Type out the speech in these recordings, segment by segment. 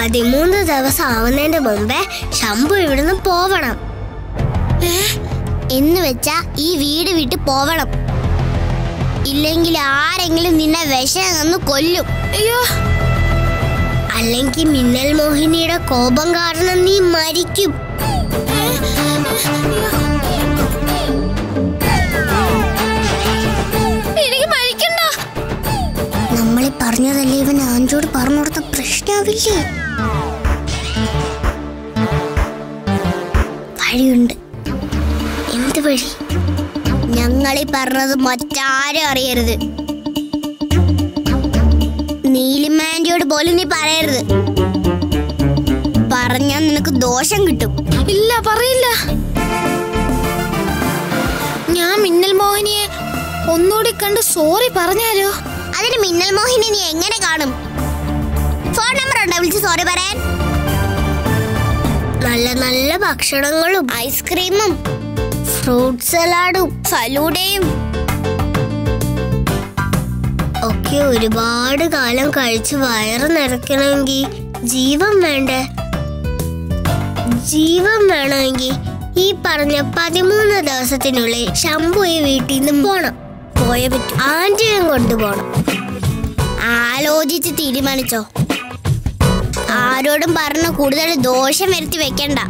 പതിമൂന്ന് ദിവസം ആവുന്നതിന്റെ മുമ്പേ ശംഭു ഇവിടുന്ന് പോവണം എന്ന് വെച്ചാ ഈ വീട് വിട്ട് പോവണം ഇല്ലെങ്കിൽ ആരെങ്കിലും നിന്നെ വിഷം തന്ന് കൊല്ലും അയ്യോ അല്ലെങ്കിൽ മിന്നൽ മോഹിനിയുടെ കോപം കാരണം നീ മരിക്കും എനിക്ക് മരിക്കണ്ട നമ്മളെ പറഞ്ഞതല്ലേ ഇവൻ ആൻജോട് പറഞ്ഞു കൊടുത്ത പ്രശ്നമാവില്ലേ വഴിയുണ്ട് എന്ത് വഴി ഞങ്ങളീ പറഞ്ഞത് മറ്റാരും അറിയരുത് നീലിമാൻഡിയോട് പോലും നീ പറയരുത് പറഞ്ഞാൽ നിനക്ക് ദോഷം കിട്ടും ഇല്ല പറയില്ല ഞാൻ മിന്നൽ മോഹിനിയെ ഒന്നുകൂടി കണ്ട് സോറി പറഞ്ഞാലോ അതിന് മിന്നൽ മോഹിനി നീ എങ്ങനെ കാണും ഫോൺ നമ്പർ ഉണ്ടോ വിളിച്ച് സോറി പറയാൻ നല്ല നല്ല ഭക്ഷണങ്ങളും ഐസ്ക്രീമും ഫ്രൂട്ട് സലാഡും ഫലൂഡയും ഒക്കെ ഒരുപാട് കാലം കഴിച്ച് വയറ് നിറയ്ക്കണമെങ്കിൽ ജീവൻ വേണ്ടേ ജീവൻ വേണമെങ്കിൽ ഈ പറഞ്ഞ പതിമൂന്ന് ദിവസത്തിനുള്ളിൽ ശംഭു ഈ വീട്ടിൽ നിന്ന് പോണം പോയ പറ്റും ആന്റിയും കൊണ്ടുപോണം ആലോചിച്ച് തീരുമാനിച്ചോ ആരോടും പറഞ്ഞ് കൂടുതൽ ദോഷം വരുത്തി വെക്കണ്ട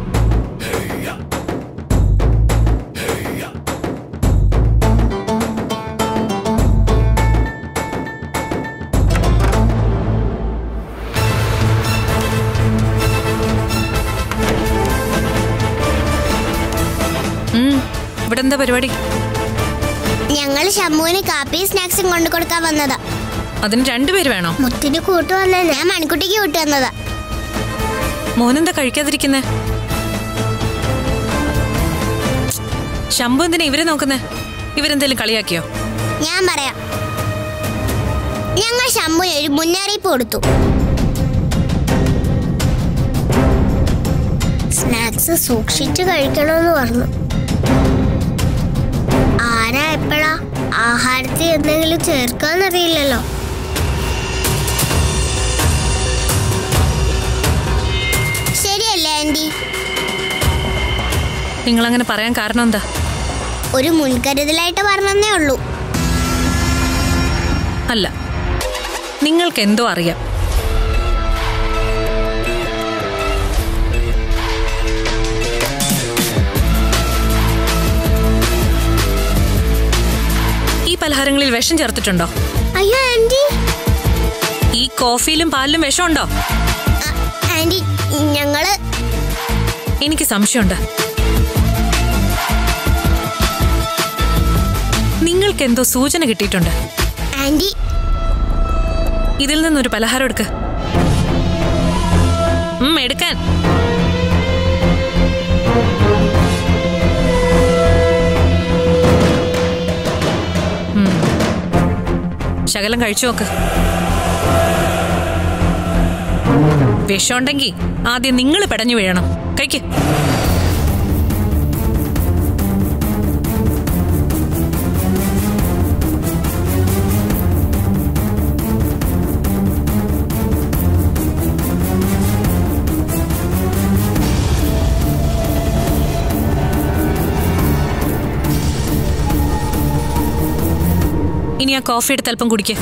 ഉം, ഇവിടെ എന്താ പരിപാടി ഞങ്ങൾ ശംഭുവിന് കാപ്പിയും സ്നാക്സും കൊണ്ടു കൊടുക്കാൻ വന്നതാ അതിന് രണ്ടുപേര് വേണോ മുത്തിന് കൂട്ടു വന്ന ഞാൻ മണിക്കുട്ടിക്ക് കൂട്ടു വന്നതാ മോനെന്താ കഴിക്കാതിരിക്കുന്നേ ശംഭു എന്തിനാ ഇവരെ നോക്കുന്നേ ഇവരെന്തേലും കളിയാക്കിയോ ഞാൻ പറയാം ഞങ്ങൾ ശംഭുവിന് ഒരു മുന്നറിയിപ്പ് കൊടുത്തു സ്നാക്സ് സൂക്ഷിച്ചു കഴിക്കണമെന്ന് പറഞ്ഞു ആരാ എപ്പോഴാ ആഹാരത്തിൽ എന്തെങ്കിലും ചേർക്കാന്നറിയില്ലല്ലോ ശരിയല്ലേ ആന്റി നിങ്ങൾ അങ്ങനെ പറയാൻ കാരണം എന്താ ഒരു മുൻകരുതലായിട്ട് പറഞ്ഞതേ ഉള്ളൂ അല്ല നിങ്ങൾക്ക് എന്തോ അറിയാം ഈ പലഹാരങ്ങളിൽ വിഷം ചേർത്തിട്ടുണ്ടോ അയ്യോ ആന്റി ഈ കോഫിയിലും പാലിലും വിഷമുണ്ടോ ആ- ആന്റി ഞങ്ങള് എനിക്ക് സംശയമുണ്ട് നിങ്ങൾക്ക് എന്തോ സൂചന കിട്ടിയിട്ടുണ്ട് ആന്റി ഇതിൽ നിന്നൊരു പലഹാരം എടുക്ക് ഉം, എടുക്കാൻ ഉം. ശകലം കഴിച്ചു നോക്ക് വിഷമുണ്ടെങ്കിൽ ആദ്യം നിങ്ങൾ പെടഞ്ഞു വീഴണം കഴിക്ക് ഇനി ആ കോഫി എടുത്ത് അല്പം കുടിക്ക്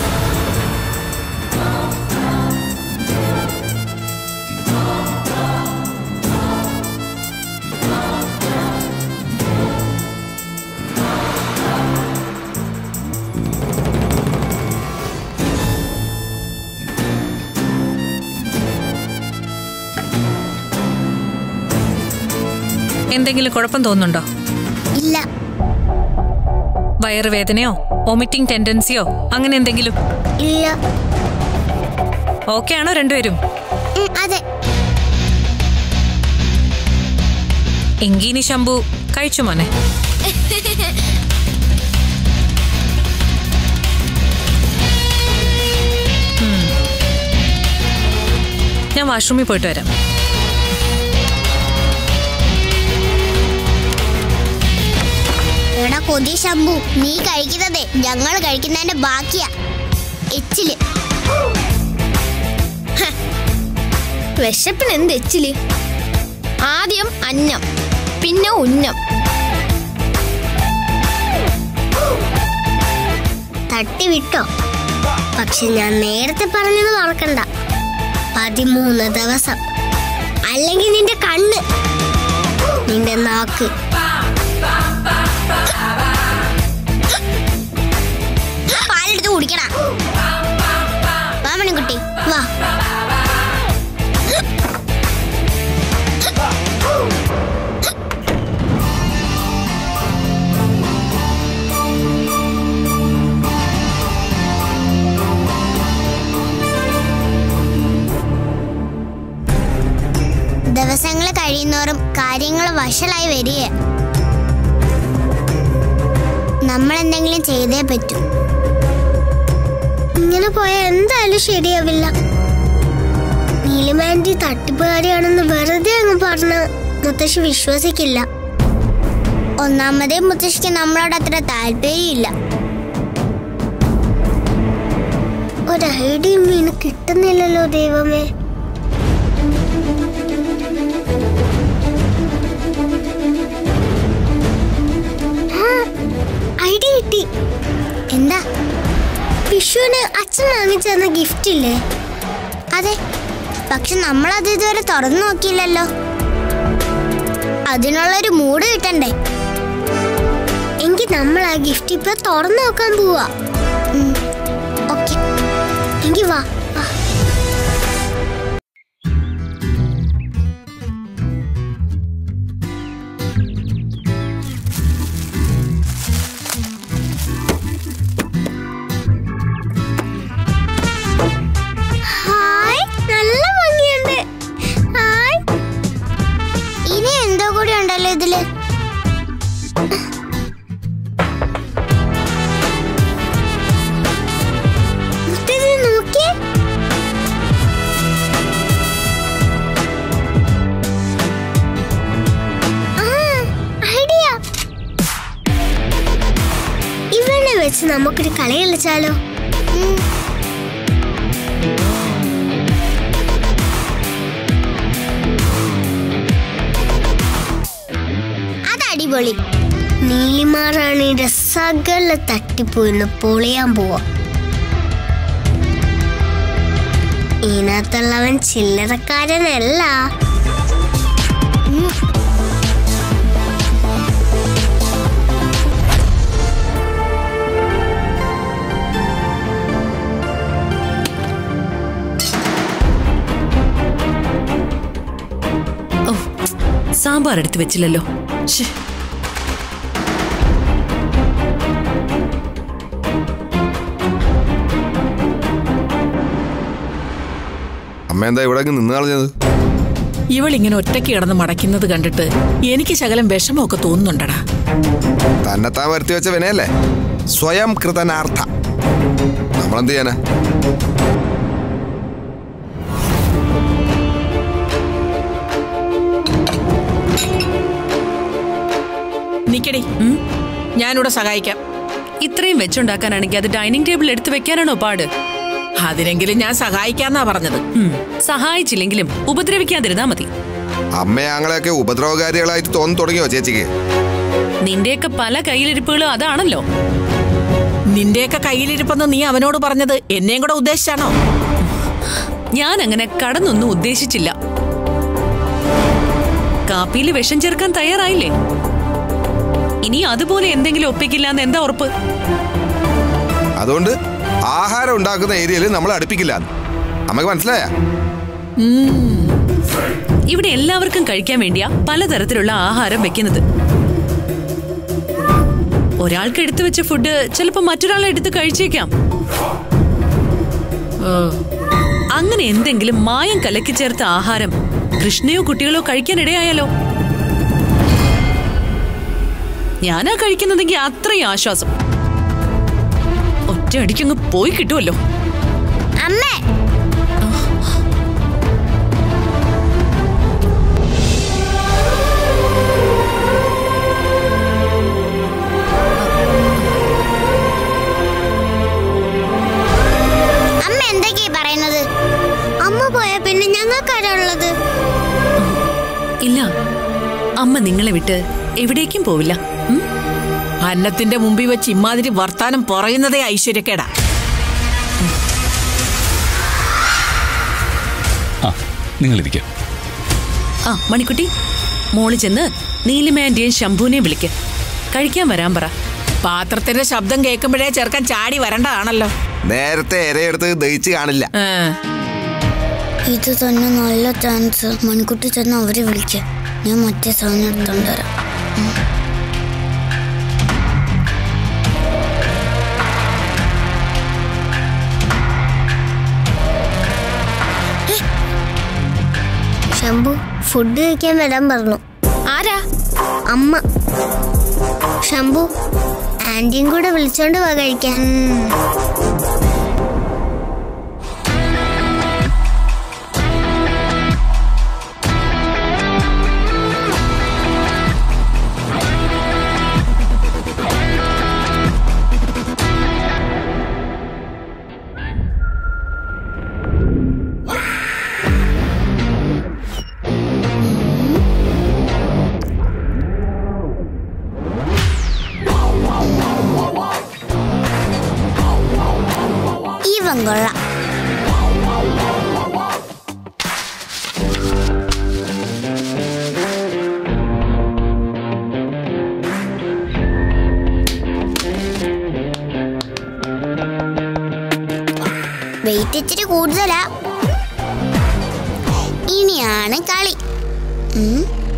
എന്തെങ്കിലും കുഴപ്പം തോന്നുന്നുണ്ടോ ഇല്ല വയറുവേദനയോ വൊമിറ്റിംഗ് ടെൻഡൻസിയോ അങ്ങനെ എന്തെങ്കിലും ഇല്ല ഓക്കെ ആണോ രണ്ടുപേരും ഉം, അതെ എങ്കീനി ശംഭു കഴിച്ചു മോനെ ഉം. ഞാൻ വാഷ്റൂമിൽ പോയിട്ട് വരാം എടാ കൊതി ശംഭു നീ കഴിക്കുന്നതേ ഞങ്ങൾ കഴിക്കുന്നതിന്റെ ബാക്കിയാ എച്ചില് ഹ. വിശപ്പിന് എന്ത് എച്ചില് ആദ്യം അന്നം പിന്നെ ഉന്നം തട്ടി വിട്ടോ പക്ഷെ ഞാൻ നേരത്തെ പറഞ്ഞത് മറക്കണ്ട പതിമൂന്ന് ദിവസം അല്ലെങ്കിൽ നിന്റെ കണ്ണ് നിന്റെ നാക്ക് പാലെടുത്ത് കുടിക്കണ വാ മണിക്കുട്ടി വാ ദിവസങ്ങൾ കഴിയുന്നോറും കാര്യങ്ങൾ വഷളായി വരിക നമ്മൾ എന്തെങ്കിലും ചെയ്തേ പറ്റൂ ഇങ്ങനെ പോയാൽ എന്തായാലും ശരിയാവില്ല നീലിമാൻറ്റി തട്ടിപ്പുകാരിയാണെന്ന് വെറുതെ അങ്ങ് പറഞ്ഞ മുത്തശ്ശി വിശ്വസിക്കില്ല ഒന്നാമതേ മുത്തശ്ശിക്ക് നമ്മളോട് അത്ര താല്പര്യമില്ല ഒരു ഐഡിയും മീന് കിട്ടുന്നില്ലല്ലോ ദൈവമേ ഐഡിയ കിട്ടി എന്താ വിഷുവിന് അച്ഛൻ വാങ്ങിച്ചു തന്ന ഗിഫ്റ്റ് ഇല്ലേ അതെ പക്ഷെ നമ്മൾ അത് ഇതുവരെ തുറന്നു നോക്കിയില്ലല്ലോ അതിനുള്ളൊരു മൂഡ് കിട്ടണ്ടേ എങ്കിൽ നമ്മൾ ആ ഗിഫ്റ്റ് ഇപ്പൊ തുറന്നു നോക്കാൻ പോവാ ഓക്കെ എങ്കിൽ വാ വാ. ഹായ് നല്ല ഭംഗിയുണ്ട് ഹായ് ഇനി എന്തോ കൂടി ഉണ്ടല്ലോ ഇതില് മുത്തശ്ശി നോക്കിയേ ആ, ഐഡിയ ഇവനെ വെച്ച് നമുക്കൊരു കളി കളിച്ചാലോ ഉം. അത് അടിപൊളി നീലിമാറാണിയുടെ സകല തട്ടിപ്പോയിന്ന് പൊളിയാൻ പോവാ ഇതിനകത്തുള്ളവൻ ചില്ലറക്കാരനല്ല ഉം. ഓ സാമ്പാർ എടുത്ത് വെച്ചില്ലല്ലോ ശ്ശേ. അമ്മ എന്താ ഇവിടെ അങ്ങ് നിന്ന് കളഞ്ഞത് ഇവളിങ്ങനെ ഒറ്റയ്ക്ക് കിടന്ന് മടക്കുന്നത് കണ്ടിട്ട് എനിക്ക് ശകലം വിഷമമൊക്കെ തോന്നുന്നുണ്ടടാ തന്നെത്താൻ വരുത്തി വെച്ച വിനയല്ലേ സ്വയം കൃതനാർത്ഥ നമ്മളെന്ത് ചെയ്യാനാ നിക്കടി ഞാനിവിടെ സഹായിക്കാം ഇത്രയും വെച്ചുണ്ടാക്കാനാണെങ്കിൽ അത് ഡൈനിങ് ടേബിൾ എടുത്ത് വെക്കാനാണോ പാട് അതിനെങ്കിലും ഞാൻ സഹായിക്കാന്നാ പറഞ്ഞത് ഉം, സഹായിച്ചില്ലെങ്കിലും ഉപദ്രവിക്കാതിരുന്നാ മതി അമ്മ ഞങ്ങളെയൊക്കെ ഉപദ്രവകാരികളായിട്ട് തോന്നി തുടങ്ങിയോ ചേച്ചിക്ക് നിന്റെയൊക്കെ പല കയ്യിലിരിപ്പുകളും അതാണല്ലോ നിന്റെയൊക്കെ കയ്യിലിരിപ്പെന്ന് നീ അവനോട് പറഞ്ഞത് എന്നെയും കൂടെ ഉദ്ദേശിച്ചാണോ ഞാൻ അങ്ങനെ കടന്നൊന്നും ഉദ്ദേശിച്ചില്ല കാപ്പിയിൽ വിഷം ചേർക്കാൻ തയ്യാറായില്ലേ ഇനി അതുപോലെ എന്തെങ്കിലും ഒപ്പിക്കില്ല എന്ന് എന്താ ഉറപ്പ് അതുകൊണ്ട് ആഹാരം ഉണ്ടാക്കുന്ന ഏരിയയിൽ നമ്മൾ അടുപ്പിക്കില്ല അമ്മക്ക് മനസ്സിലായ ഇവിടെ എല്ലാവർക്കും കഴിക്കാൻ വേണ്ടിയാ പലതരത്തിലുള്ള ആഹാരം വെക്കുന്നത് ഒരാൾക്ക് എടുത്തു വെച്ച ഫുഡ് ചിലപ്പോ മറ്റൊരാൾ എടുത്ത് കഴിച്ചേക്കാം അങ്ങനെ എന്തെങ്കിലും മായം കലക്കി ചേർത്ത ആഹാരം കൃഷ്ണയോ കുട്ടികളോ കഴിക്കാനിടയായാലോ ഞാനാ കഴിക്കുന്നതെങ്കിൽ അത്രയും ആശ്വാസം ഒറ്റയടിക്കങ്ങ് പോയി കിട്ടുമല്ലോ അമ്മേ അമ്മ എന്തൊക്കെയാ പറയുന്നത് അമ്മ പോയ പിന്നെ ഞങ്ങൾക്കാരുള്ളത് വിട്ട് എവിടേക്കും പോവില്ല ഉം? അന്നത്തിന്റെ മുമ്പിൽ വെച്ച് ഇമാതിരി വർത്താനം പറയുന്നതേ ഐശ്വര്യക്കേടാ ആ നിങ്ങളിരിക്കാം ആ മണിക്കുട്ടി മോള് ചെന്ന് നീലിമേന്റെയും ശംഭുവിനെയും വിളിക്ക് കഴിക്കാൻ വരാൻ പറ പാത്രത്തിന്റെ ശബ്ദം കേൾക്കുമ്പോഴേ ചെറുക്കൻ ചാടി വരണ്ടതാണല്ലോ നേരത്തെ ഇരയെടുത്ത് ദഹിച്ച് കാണില്ല ആ, ഇത് തന്നെ നല്ല ചാൻസ് മൺകുട്ടി ചെന്ന് അവരെ വിളിക്ക ഞാൻ മറ്റേ സാധനം എടുത്തോണ്ട് വരാം ശംഭു ഫുഡ് കഴിക്കാൻ വരാൻ പറഞ്ഞു ആരാ അമ്മ ശംഭു ആന്റിയും കൂടെ വിളിച്ചോണ്ട് പോവാ കഴിക്കാൻ ഇവൻ കൊള്ളാം വെയിറ്റ് ഇച്ചിരി കൂടുതലാ ഇനിയാണ് കളി ഉം.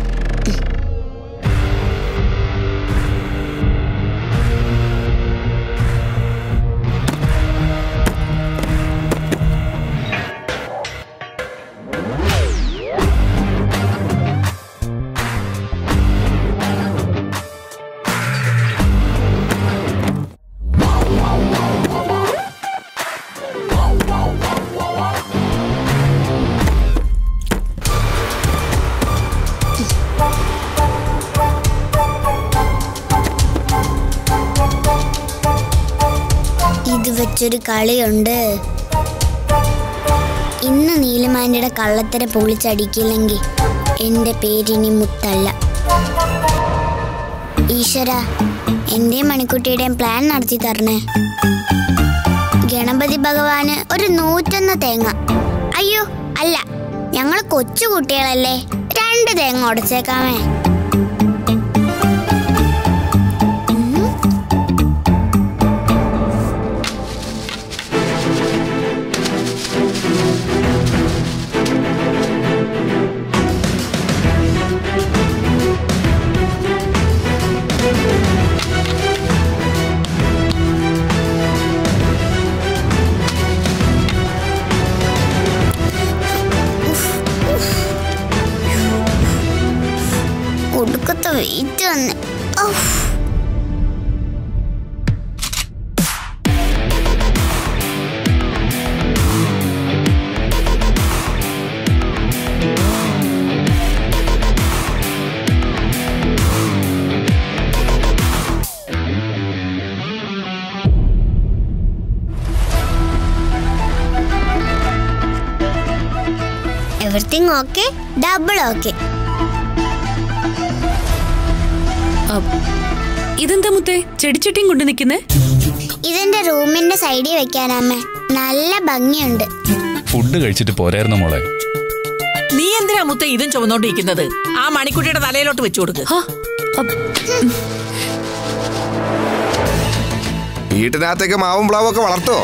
ഇത് വെച്ചൊരു കളിയുണ്ട് ഇന്ന് നീലമാനിയുടെ കള്ളത്തര പൊളിച്ചടിക്കില്ലെങ്കിൽ എൻ്റെ പേരിനി മുത്തല്ല ഈശ്വര എൻ്റെയും മണിക്കുട്ടിയുടെയും പ്ലാൻ നടത്തി തരണേ ഗണപതി ഭഗവാന് ഒരു നൂറ്റൊന്ന് തേങ്ങ അയ്യോ അല്ല ഞങ്ങൾ കൊച്ചു കുട്ടികളല്ലേ രണ്ട് തേങ്ങ ഉടച്ചേക്കാമേ ഒടുക്കത്തെ വെയിറ്റ് തന്നെ ഔഫ്. എവറിത്തിങ് ഓക്കെ ഡബിൾ ഓക്കെ അ- ഇതെന്താ മുത്തേ ചെടിച്ചട്ടിയും കൊണ്ട് നിൽക്കുന്നേ ഇതെന്റെ റൂമിന്റെ സൈഡിൽ വെക്കാനമ്മേ നല്ല ഭംഗിയുണ്ട് ഫുഡ് കഴിച്ചിട്ട് പോരായിരുന്നു മോളെ നീ എന്തിനാ മുത്ത ഇതും ചുമന്നോണ്ടിരിക്കുന്നത് ആ മണിക്കുട്ടിയുടെ തലയിലോട്ട് വെച്ചു കൊടുക്ക് വീട്ടിനകത്തേക്ക് മാവും പ്ലാവും ഒക്കെ വളർത്തുവോ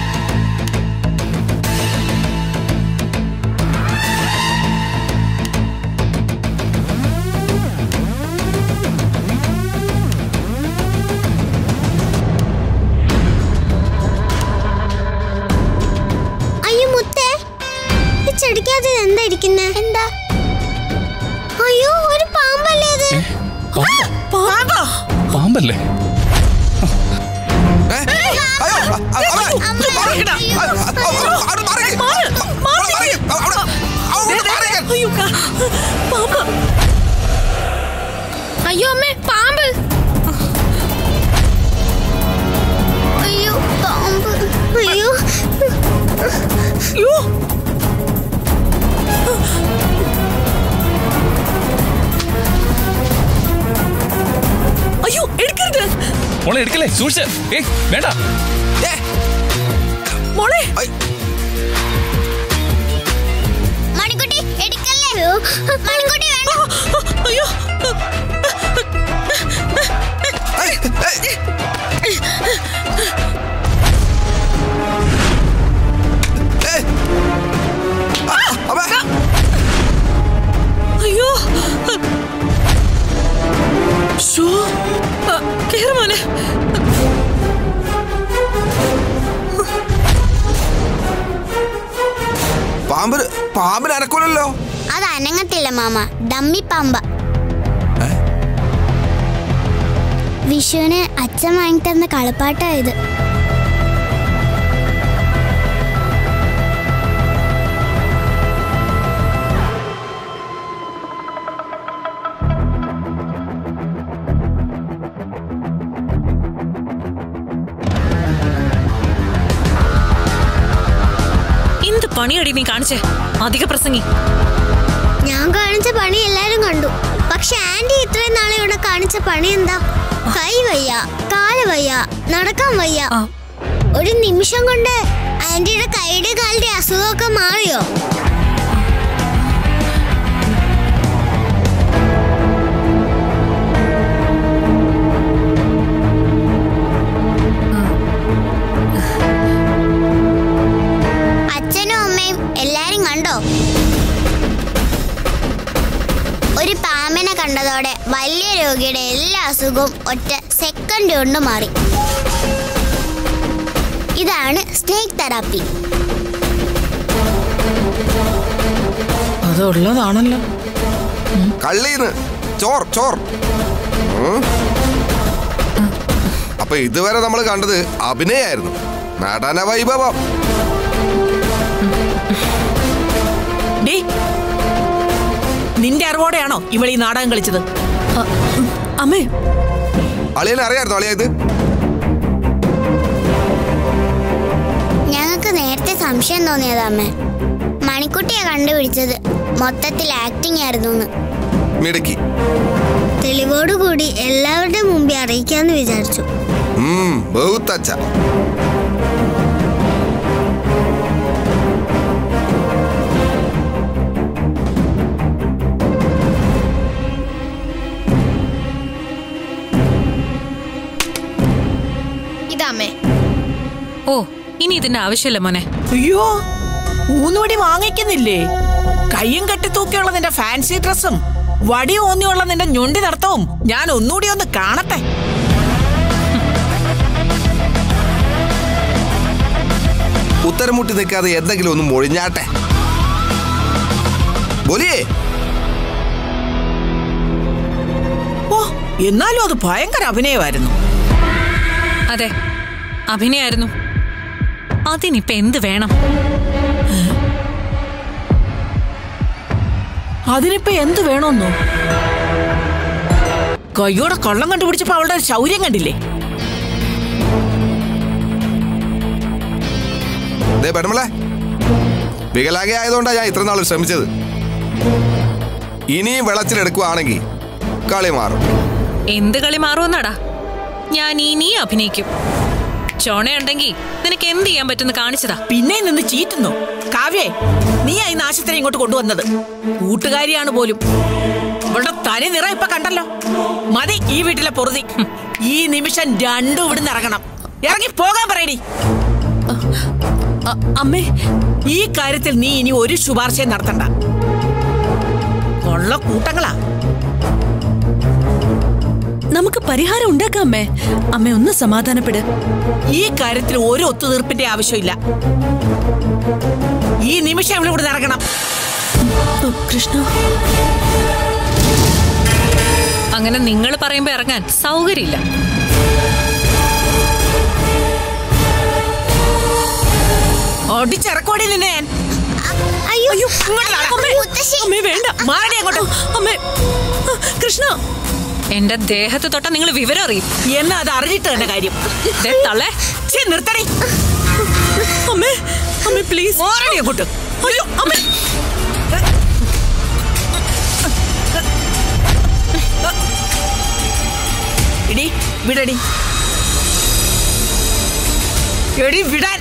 അയ്യോ മുത്തേ ഈ ചെടിക്കകത്ത് എന്താ ഇരിക്കുന്നേ എന്താ അയ്യോ ഒരു പാമ്പല്ലേ അത് പാമ്പ്? പാമ്പല്ലേ ഏ? അയ്യോ, അ- അ- അവൻ! അമ്മ, മാറി! അയ്യോ. അ- അ- അ- അവിടെ മാറിക്ക്. അവിടെ മാറിക്ക്. അവിടെ- അവിടെ മാറിക്ക്. അയ്യോ അമ്മേ പാമ്പ് അയ്യോ പാമ്പ് അയ്യോ അയ്യോ എടുക്കരുത് മോളെ എടുക്കല്ലേ സൂക്ഷിച്ച് ഏയ് വേണ്ട ഏ, മോളെ ഐ, മണിക്കുട്ടി എടുക്കല്ലേ മണിക്കുട്ടി വേണ്ട അയ്യോ ഐ, ഏയ്. ഏയ്. ആ, അമ്മേ. അയ്യോ ഷോ കേറ് മോനെ പാമ്പിന് പാമ്പിന് അനക്കൂലല്ലോ അത് അനങ്ങത്തില്ല മാമ ഡമ്മി പാമ്പ വിഷുവിന് അച്ഛൻ വാങ്ങിത്തന്ന കളിപ്പാട്ടാ ഇത് എന്ത് പണിയടി നീ കാണിച്ചേ അധിക പ്രസംഗി ഞാൻ കാണിച്ച പണി എല്ലാരും കണ്ടു പക്ഷെ ആന്റി ഇത്രയും നാളെ ഇവിടെ കാണിച്ച പണി എന്താ കൈ വയ്യ കാല് വയ്യ നടക്കാൻ വയ്യ ആ. ഒരു നിമിഷം കൊണ്ട് ആന്റിയുടെ കൈയുടെ കാലിന്റെ അസുഖമൊക്കെ മാറിയോ അച്ഛനും അമ്മയും എല്ലാരും കണ്ടോ ഒരു പാമ്പിനെ കണ്ടതോടെ വലിയ രോഗിയുടെ എല്ലാ അസുഖവും ഒറ്റ സെക്കൻഡ് കൊണ്ട് മാറി ഇതാണ് സ്നേക് തെറാപ്പി അതുള്ളതാണല്ലോ കള്ളീന്ന് ചോർ ചോർ ഉം. അപ്പൊ ഇതുവരെ നമ്മൾ കണ്ടത് അഭിനയായിരുന്നു നടന വൈഭവം ഡേ നിന്റെ അറിവോടെയാണോ ഇവളീ നാടകം കളിച്ചത് അമ്മേ അളിയനെ അറിയായിരുന്നു അളിയ ഇത് ഞങ്ങൾക്ക് നേരത്തെ സംശയം തോന്നിയതാ അമ്മേ മണിക്കുട്ടിയെ കണ്ടുപിടിച്ചത് മൊത്തത്തിൽ ആക്ടിംഗ് ആയിരുന്നു എന്ന് മിടുക്കി തെളിവോടുകൂടി എല്ലാവരുടെയും മുമ്പിൽ അറിയിക്കാന്ന് വിചാരിച്ചു ഉം ബഹുത്ത് അച്ഛ ഇതാമ്മേ ഓ ഇനി ഇതിന്റെ ആവശ്യമില്ല മോനെ അയ്യോ ഊന്നുവടി വാങ്ങിക്കുന്നില്ലേ കയ്യും കെട്ടി തൂക്കിയുള്ള നിന്റെ ഫാൻസി ഡ്രസ്സും വടി ഓന്നിയുള്ള നിന്റെ ഞൊണ്ടി നടത്തവും ഞാൻ ഒന്നുകൂടി ഒന്ന് കാണട്ടെ ഉത്തരം മുട്ടി നിൽക്കാതെ എന്തെങ്കിലും ഒന്ന് മൊഴിഞ്ഞാട്ടെ ബോലിയേ ഓ എന്നാലും അത് ഭയങ്കര അഭിനയമായിരുന്നു അതെ അഭിനയായിരുന്നു അതിനിപ്പൊ എന്ത് വേണം അതിനിപ്പോ എന്ത് വേണമെന്നോ കയ്യോടെ കള്ളം കണ്ടുപിടിച്ചപ്പോ അവളുടെ ശൗര്യം കണ്ടില്ലേ ദേ പെടമളെ വികലാംഗ ആയതുകൊണ്ടാണ് ഞാൻ ഇത്ര നാൾ ശ്രമിച്ചത് ഇനിയും വെളച്ചിലെടുക്കുവാണെങ്കിൽ കളി മാറും എന്ത് കളി മാറുമെന്നാടാ ഞാൻ ഇനി അഭിനയിക്കും ചോണയുണ്ടെങ്കി നിനക്ക് എന്ത് ചെയ്യാൻ പറ്റുന്ന കാണിച്ചതാ പിന്നെ നിന്ന് ചീറ്റുന്നു കാവ്യേ നീ ഈ നാശത്തിനെ ഇങ്ങോട്ട് കൊണ്ടുവന്നത് കൂട്ടുകാരിയാണ് പോലും ഇവളുടെ തനി നിറ ഇപ്പൊ കണ്ടല്ലോ മതി ഈ വീട്ടിലെ പൊറുതി ഹും. ഈ നിമിഷം രണ്ടും ഇവിടുന്ന് ഇറങ്ങണം ഇറങ്ങി പോകാൻ പറയടി അ- അമ്മേ ഈ കാര്യത്തിൽ നീ ഇനി ഒരു ശുപാർശയും നടത്തണ്ട കൊള്ള കൂട്ടങ്ങളാ നമുക്ക് പരിഹാരം ഉണ്ടാക്കാം അമ്മേ അമ്മ ഒന്ന് സമാധാനപ്പെട് ഈ കാര്യത്തിൽ ഒരു ഒത്തുതീർപ്പിന്റെ ആവശ്യമില്ല ഈ നിമിഷം ഇവിടെ ഇവിടെ ഇറങ്ങണം ഓ, കൃഷ്ണ അങ്ങനെ നിങ്ങൾ പറയുമ്പോ ഇറങ്ങാൻ സൗകര്യമില്ല ഒടിച്ചിറക്കോടി നിന്നെ ഞാൻ അയ്യോ ഇങ്ങോട്ട് നട. മുത്തശ്ശി അമ്മേ വേണ്ട മാറടി അങ്ങോട്ട് അമ്മേ ആ, കൃഷ്ണ എന്റെ ദേഹത്ത് തൊട്ട നിങ്ങൾ വിവരം അറിയും എന്നാ അത് അറിഞ്ഞിട്ട് തന്നെ കാര്യം ദേ തള്ളേ ഛെ, നിർത്തടി അമ്മേ അമ്മേ പ്ലീസ് മാറടി അങ്ങോട്ട് അയ്യോ അമ്മേ എടി വിടടി എടി വിടാൻ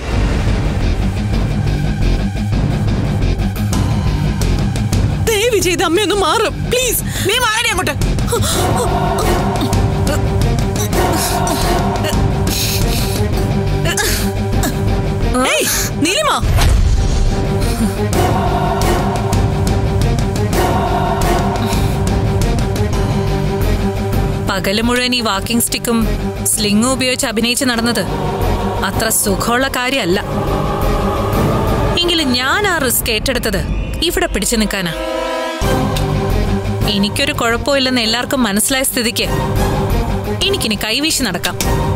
ദയവ് ചെയ്ത് അമ്മയൊന്ന് മാറും പ്ലീസ് നീ മാറടി അങ്ങോട്ട് ഏയ് നീലിമ പകല് മുഴുവൻ ഈ വാക്കിംഗ് സ്റ്റിക്കും സ്ലിങ്ങും ഉപയോഗിച്ച് അഭിനയിച്ച് നടന്നത് അത്ര സുഖമുള്ള കാര്യമല്ല എങ്കിലും ഞാൻ ആ റിസ്ക് ഏറ്റെടുത്തത് ഇവിടെ പിടിച്ചു നിൽക്കാനാ എനിക്കൊരു കുഴപ്പമില്ലെന്ന് എല്ലാവർക്കും മനസ്സിലായ സ്ഥിതിക്ക് എനിക്കിനി കൈവീശി നടക്കാം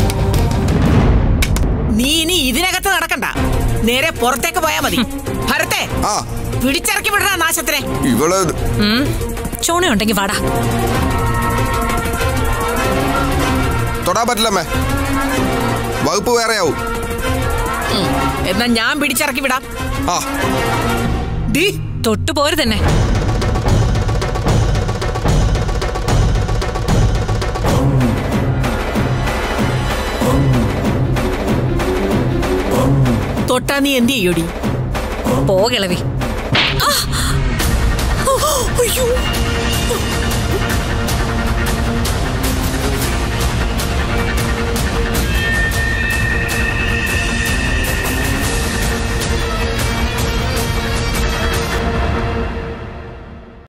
നീ ഇനി ഇതിനകത്ത് നടക്കണ്ട നേരെ പുറത്തേക്ക് പോയാ മതി ഭരത്തെ ആ പിടിച്ചിറക്കി വിടണ നാശത്തിനെ ഇവള് ഉം. ചോണയുണ്ടെങ്കി വാടാ തൊടാൻ പറ്റില്ലമ്മേ വകുപ്പ് വേറെയാവും എന്നാ ഞാൻ പിടിച്ചിറക്കി വിടാം ആ ഡി തൊട്ടുപോരു തന്നെ തൊട്ടാ നീ എന്ത് ചെയ്യോടി പോകിളവി അയ്യോ